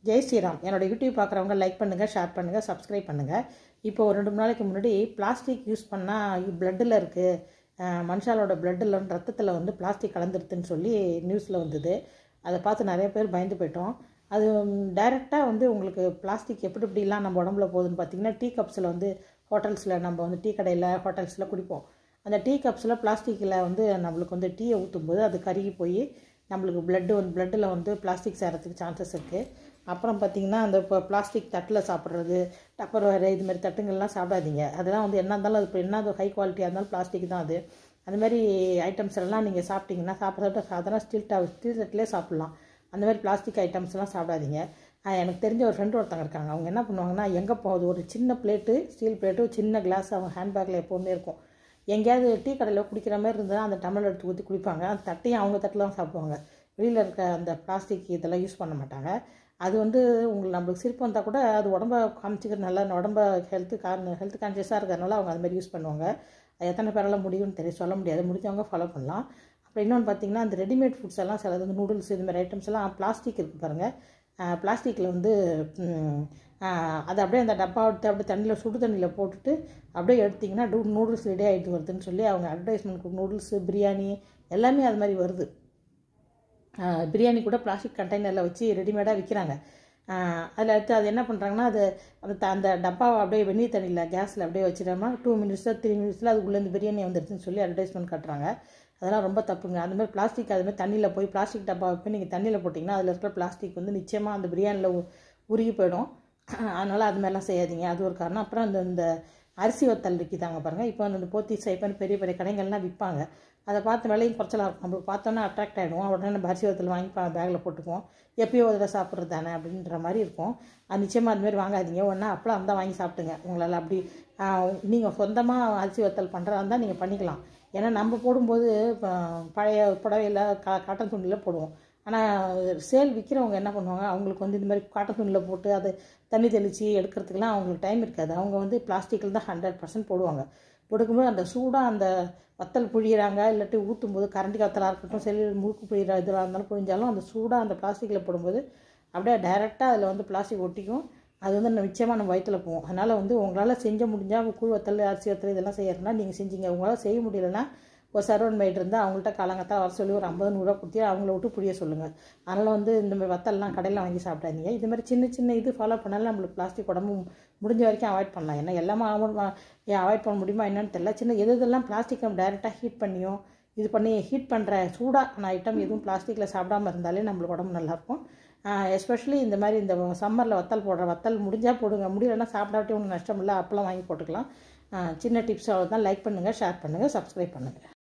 ஜெய் ஸ்ரீராம் என்னோட யூடியூப் பார்க்குறவங்க லைக் பண்ணுங்கள் ஷேர் பண்ணுங்கள் சப்ஸ்கிரைப் பண்ணுங்கள் இப்போ ஒரு ரெண்டு மூணு நாளைக்கு முன்னாடி பிளாஸ்டிக் யூஸ் பண்ணால் பிளட்டில் இருக்குது மனுஷாலோட பிளட்டில் ரத்தத்தில் வந்து பிளாஸ்டிக் கலந்துருதுன்னு சொல்லி நியூஸில் வந்தது அதை பார்த்து நிறைய பேர் பயந்து போயிட்டோம் அது டைரெக்டாக வந்து உங்களுக்கு பிளாஸ்டிக் எப்படி எப்படிலாம் நம்ம உடம்புல போகுதுன்னு பார்த்தீங்கன்னா டீ கப்ஸில் வந்து ஹோட்டல்ஸில் நம்ம வந்து டீ கடையில் ஹோட்டல்ஸில் குடிப்போம் அந்த டீ கப்ஸில் பிளாஸ்டிக்கில் வந்து நம்மளுக்கு வந்து டீயை ஊற்றும் போது அது கருகி போய் நம்மளுக்கு பிளட்டு வந்து பிளட்டில் வந்து பிளாஸ்டிக் சேரத்துக்கு சான்சஸ் இருக்குது அப்புறம் பார்த்திங்கன்னா அந்த இப்போ பிளாஸ்டிக் தட்டில் சாப்பிட்றது டப்பர் வேறு இது மாதிரி தட்டுங்கள்லாம் சாப்பிடாதீங்க அதெல்லாம் வந்து என்ன இருந்தாலும் அது இப்போ என்ன அது ஹை குவாலிட்டியாக இருந்தாலும் பிளாஸ்டிக் தான் அது அந்த மாதிரி ஐட்டம்ஸ் எல்லாம் நீங்கள் சாப்பிட்டீங்கன்னா சாப்பிட்றத சாதாரண ஸ்டீல் டா ஸ்டீல் தட்டிலே சாப்பிட்லாம் அந்த மாதிரி பிளாஸ்டிக் ஐட்டம்ஸ்லாம் சாப்பிடாதீங்க எனக்கு தெரிஞ்ச ஒரு ஃப்ரெண்டு ஒருத்தங்க இருக்காங்க அவங்க என்ன பண்ணுவாங்கன்னா எங்கே போகுது ஒரு சின்ன பிளேட்டு ஸ்டீல் பிளேட்டு சின்ன கிளாஸ் அவங்க ஹேண்ட்பேக்கில் எப்போவுமே இருக்கும் எங்கேயாவது டீ கடையில் குடிக்கிற மாதிரி இருந்தால் அந்த டம்ளர் எடுத்து ஊற்றி குடிப்பாங்க அந்த தட்டையும் அவங்க தட்டில் தான் சாப்பிடுவாங்க வெளியில் இருக்க அந்த பிளாஸ்டிக் இதெல்லாம் யூஸ் பண்ண மாட்டாங்க அது வந்து உங்களுக்கு நம்மளுக்கு சிரிப்பு வந்தால் கூட அது உடம்ப காமிச்சிக்கிறது நல்லா உடம்ப ஹெல்த்து கான் ஹெல்த் கான்ஷியஸாக இருக்கிறதுனால அவங்க அது மாதிரி யூஸ் பண்ணுவாங்க அது எத்தனை பேரெல்லாம் முடியும்னு தெரியும் சொல்ல முடியாது முடிஞ்சவங்க ஃபாலோ பண்ணலாம் அப்புறம் இன்னொன்று பார்த்தீங்கன்னா அந்த ரெடிமேட் ஃபுட்ஸ் எல்லாம் சிலது வந்து நூடுல்ஸ் இது மாதிரி ஐட்டம்ஸ் எல்லாம் பிளாஸ்டிக் இருக்குது பாருங்கள் பிளாஸ்டிக்கில் வந்து அதை அப்படியே அந்த டப்பா எடுத்து அப்படியே தண்ணியில் சுடு தண்ணியில் போட்டுட்டு அப்படியே எடுத்திங்கன்னா டூ நூடுல்ஸ் ரெடி ஆகிட்டு வருதுன்னு சொல்லி அவங்க அட்வர்டைஸ்மெண்ட் நூடுல்ஸு பிரியாணி எல்லாமே அது மாதிரி வருது பிரியாணி கூட பிளாஸ்டிக் கண்டெய்னரில் வச்சு ரெடிமேடாக விற்கிறாங்க அதில் எடுத்து அது என்ன பண்ணுறாங்கன்னா அது அந்த அந்த டப்பாவை அப்படியே வெந்நீர் தண்ணியில் கேஸில் அப்படியே வச்சிடாம டூ மினிட்ஸில் த்ரீ மினிட்ஸில் அதுக்குள்ளேருந்து பிரியாணி வந்துருச்சுன்னு சொல்லி அட்வர்டைஸ்மெண்ட் காட்டுறாங்க அதெல்லாம் ரொம்ப தப்புங்க அந்த மாதிரி பிளாஸ்டிக் அதுமாதிரி தண்ணியில் போய் பிளாஸ்டிக் டப்பா போய் நீங்கள் தண்ணியில் போட்டிங்கன்னா அதில் இருக்கிற பிளாஸ்டிக் வந்து நிச்சயமாக அந்த பிரியாணியில் உருகி போயிடும் அதனால் அது மாதிரிலாம் செய்யாதீங்க அது ஒரு காரணம் அப்புறம் அந்த இந்த அரிசி வத்தல் விற்கிதாங்க பாருங்கள் இப்போ அந்த போத்தி சைப்பன் பெரிய பெரிய கடைகள்லாம் விற்பாங்க அதை பார்த்து விலையும் குறைச்சலாக இருக்கும் நம்மளுக்கு பார்த்தோன்னா அட்ராக்ட் ஆகிடுவோம் உடனே நம்ம அரிசி வத்தல் வாங்கி பேக்கில் போட்டுக்குவோம் எப்பயோ அதில் சாப்பிட்றது தானே அப்படின்ற மாதிரி இருக்கும் அது நிச்சயமாக அதுமாரி வாங்காதீங்க ஒன்றா அப்பளம் தான் வாங்கி சாப்பிட்டுங்க உங்களால் அப்படி நீங்கள் சொந்தமாக அரிசி வத்தல் பண்ணுறதா இருந்தால் நீங்கள் பண்ணிக்கலாம் ஏன்னா நம்ம போடும்போது பழைய புடவையில் கா காட்டன் துணியில் போடுவோம் ஆனால் சேல் விற்கிறவங்க என்ன பண்ணுவாங்க அவங்களுக்கு வந்து இந்த மாதிரி காட்டன் துணியில் போட்டு அதை தண்ணி தெளித்து எடுக்கிறதுக்கெலாம் அவங்களுக்கு டைம் இருக்காது அவங்க வந்து பிளாஸ்டிக்கில் தான் ஹண்ட்ரட் பர்சன்ட் போடுவாங்க போடுக்கும்போது அந்த சூடாக அந்த வத்தல் புழியிறாங்க இல்லாட்டி ஊற்றும் போது கரண்டி வத்தலாக இருக்கட்டும் சரி முறுக்கு புழியிற இதெல்லாம் இருந்தாலும் புழிஞ்சாலும் அந்த சூடாக அந்த பிளாஸ்டிக்கில் போடும்போது அப்படியே டைரெக்டாக அதில் வந்து பிளாஸ்டிக் ஒட்டிக்கும் அது வந்து நிச்சயமாக நம்ம வயிற்றில் போகும் அதனால் வந்து உங்களால் செஞ்ச முடிஞ்சால் கூழ் வத்தல் அரிசி வத்தல் இதெல்லாம் செய்யறதுனா நீங்கள் செஞ்சீங்க உங்களால் செய்ய முடியலன்னா ஒரு சர்வன் மைட் இருந்தால் அவங்கள்ட்ட காலங்கத்தான் வர சொல்லி ஒரு ஐம்பது நூறுரூவா கொடுத்து அவங்கள விட்டு புரிய சொல்லுங்கள் அதனால் வந்து இந்த மாதிரி வத்தல்லாம் கடையில் வாங்கி சாப்பிடாதீங்க இது மாதிரி சின்ன சின்ன இது ஃபாலோ பண்ணாலும் நம்மளுக்கு பிளாஸ்டிக் உடம்பு முடிஞ்ச வரைக்கும் அவாய்ட் பண்ணலாம் ஏன்னா எல்லாமே ஏன் அவாய்ட் பண்ண முடியுமா என்னன்னு தெரியல சின்ன எது இதெல்லாம் பிளாஸ்டிக் நம்ம டைரெக்டாக ஹீட் பண்ணியோ இது பண்ணி ஹீட் பண்ணுற சூடான ஐட்டம் எதுவும் பிளாஸ்டிக்கில் சாப்பிடாமல் இருந்தாலே நம்மளுக்கு உடம்பு நல்லாயிருக்கும் எஸ்பெஷலி இந்த மாதிரி இந்த சம்மரில் வத்தல் போடுற வத்தல் முடிஞ்சால் போடுங்க முடியலன்னா சாப்பிடாட்டி ஒன்றும் நஷ்டம் இல்லை அப்பெல்லாம் வாங்கி போட்டுக்கலாம் சின்ன டிப்ஸ் அவ்வளோ தான் லைக் பண்ணுங்கள் ஷேர் பண்ணுங்கள் சப்ஸ்கிரைப் பண்ணுங்கள்